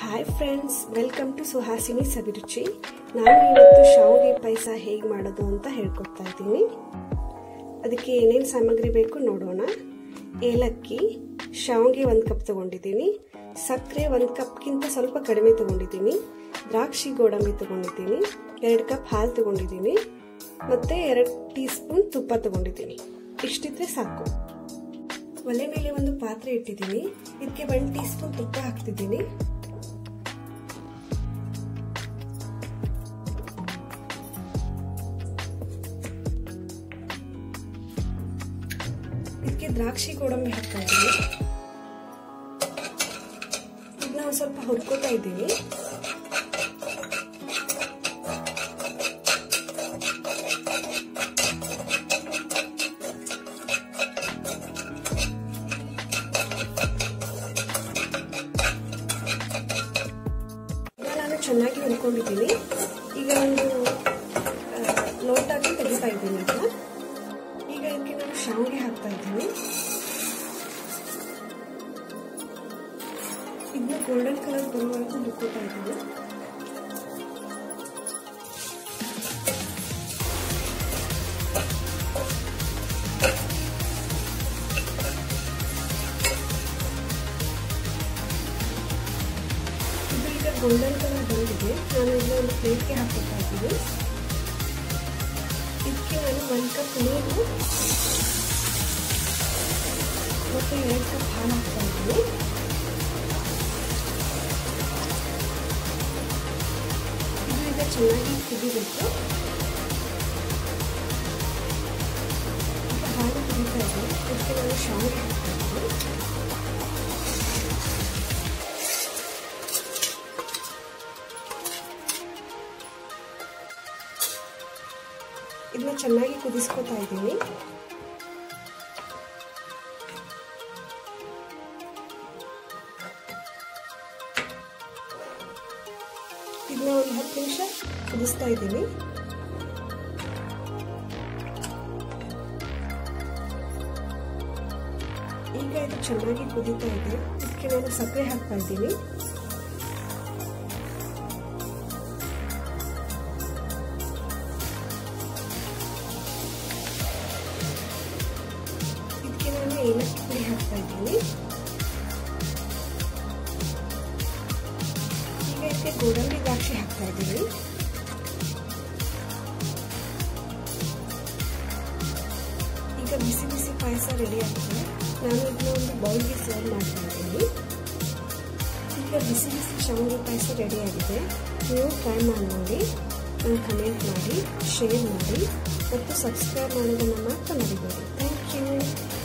hi friends welcome to Suhasini Saviruchi ನಾನು ಇವತ್ತು ಶಾವಿಗೆ ಪಾಯಸ ಹೇಗೆ ಮಾಡೋದು ಅಂತ ಹೇಳ್ಕೊಡ್ತಾ ಇದ್ದೀನಿ ಅದಕ್ಕೆ ಏನೇನು ಸಾಮಗ್ರಿ ಬೇಕು ನೋಡೋಣ ಏಲಕ್ಕಿ ಶಾವಿಗೆ ಒಂದು ಕಪ್ ತಗೊಂಡಿದ್ದೀನಿ ಸಕ್ಕರೆ ಒಂದು ಕಪ್ಗಿಂತ ಸ್ವಲ್ಪ ಕಡಿಮೆ ತಗೊಂಡಿದ್ದೀನಿ ದ್ರಾಕ್ಷಿ ಗೋಡಂಬಿ ತಗೊಂಡಿದ್ದೀನಿ ಎರಡು ಕಪ್ ಹಾಲು ತಗೊಂಡಿದ್ದೀನಿ ಮತ್ತು ಎರಡು ಟೀ ಸ್ಪೂನ್ ತುಪ್ಪ ತಗೊಂಡಿದ್ದೀನಿ ಇಷ್ಟಿದ್ರೆ ಸಾಕು ಒಲೆ ಮೇಲೆ ಒಂದು ಪಾತ್ರೆ ಇಟ್ಟಿದ್ದೀನಿ ಇದಕ್ಕೆ ಒಂದು ಟೀ ಸ್ಪೂನ್ ತುಪ್ಪ ಹಾಕ್ತಿದ್ದೀನಿ ಇದಕ್ಕೆ ದ್ರಾಕ್ಷಿ ಗೋಡಂಬಿ ಹಾಕ್ತಾ ಇದ್ದೀನಿ ಇದನ್ನ ಒಂದು ಸ್ವಲ್ಪ ಹುರ್ಕೋತಾ ಇದ್ದೀನಿ ನಾನು ಚೆನ್ನಾಗಿ ಹುರ್ಕೊಂಡಿದ್ದೀನಿ ಈಗ ಒಂದು ಲೋಟಾಗಿ ತೆಗಿತಾ ಇದ್ದೀನಿ ಇದನ್ನ ಈಗ ಇದಕ್ಕೆ ನಾನು ಶಾವಿಗೆ ಹಾಕ್ತಾ ಇದ್ದೀನಿ ಇದನ್ನ ಗೋಲ್ಡನ್ ಕಲರ್ ಬರುವವರೆಗೂ ಹುರ್ಕೋತಾ ಇದ್ದೀನಿ ಇದು ಈಗ ಗೋಲ್ಡನ್ ಕಲರ್ ಬಂದಿದೆ ನಾನು ಇದನ್ನ ಒಂದು ಪ್ಲೇಟ್ಗೆ ಹಾಕ್ಕೊತಾ ಇದ್ದೀನಿ ಇದಕ್ಕೆ ನಾನು ಒಂದು ಕಪ್ ನೀರು ಮತ್ತು ಎರಡು ಕಪ್ ಹಾಲು ಹಾಕ್ತಾ ಇದ್ದೀನಿ ಇದು ಈಗ ಚೆನ್ನಾಗಿ ಕುದಿಬೇಕು ಈಗ ಹಾಲು ಕುದೀತಾ ಇದೆ ಇದಕ್ಕೆ ನಾನು ಶಾವಿಗೆ ಹಾಕ್ತಾ ಇದ್ದೀನಿ ಇದನ್ನ ಚೆನ್ನಾಗಿ ಕುದಿಸ್ಕೊತಾ ಇದ್ದೀನಿ ಇದನ್ನ ಒಂದು ಹತ್ತು ನಿಮಿಷ ಕುದಿಸ್ತಾ ಇದ್ದೀನಿ ಈಗ ಇದು ಚೆನ್ನಾಗಿ ಕುದೀತಾ ಇದೆ ಇದಕ್ಕೆ ನಾನು ಸಕ್ಕರೆ ಹಾಕ್ತಾ ಇದ್ದೀನಿ ಇದಕ್ಕೆ ನಾನು ಏಲಕ್ಕಿ ಪುಡಿ ಹಾಕ್ತಾ ಇದ್ದೀನಿ ಈಗ ಇದಕ್ಕೆ ಗೋಡಂಬಿ ದ್ರಾಕ್ಷಿ ಹಾಕ್ತಾ ಇದ್ದೀನಿ ಈಗ ಬಿಸಿ ಬಿಸಿ ಪಾಯಸ ರೆಡಿ ಆಗ್ತದೆ ನಾನು ಇದನ್ನ ಒಂದು ಬೌಲ್ಗೆ ಸರ್ವ್ ಮಾಡ್ತಾ ಇದ್ದೀನಿ ಈಗ ಬಿಸಿ ಬಿಸಿ ಶಾವಿಗೆ ಪಾಯಸ ರೆಡಿ ಆಗಿದೆ ನೀವು ಟ್ರೈ ಮಾಡಿ ನೋಡಿ ಕಮೆಂಟ್ ಮಾಡಿ ಶೇರ್ ಮಾಡಿ ಮತ್ತು ಸಬ್ಸ್ಕ್ರೈಬ್ ಮಾಡೋದನ್ನು ಮಾತ್ರ ಮರಿಬೇಡಿ ಥ್ಯಾಂಕ್ ಯು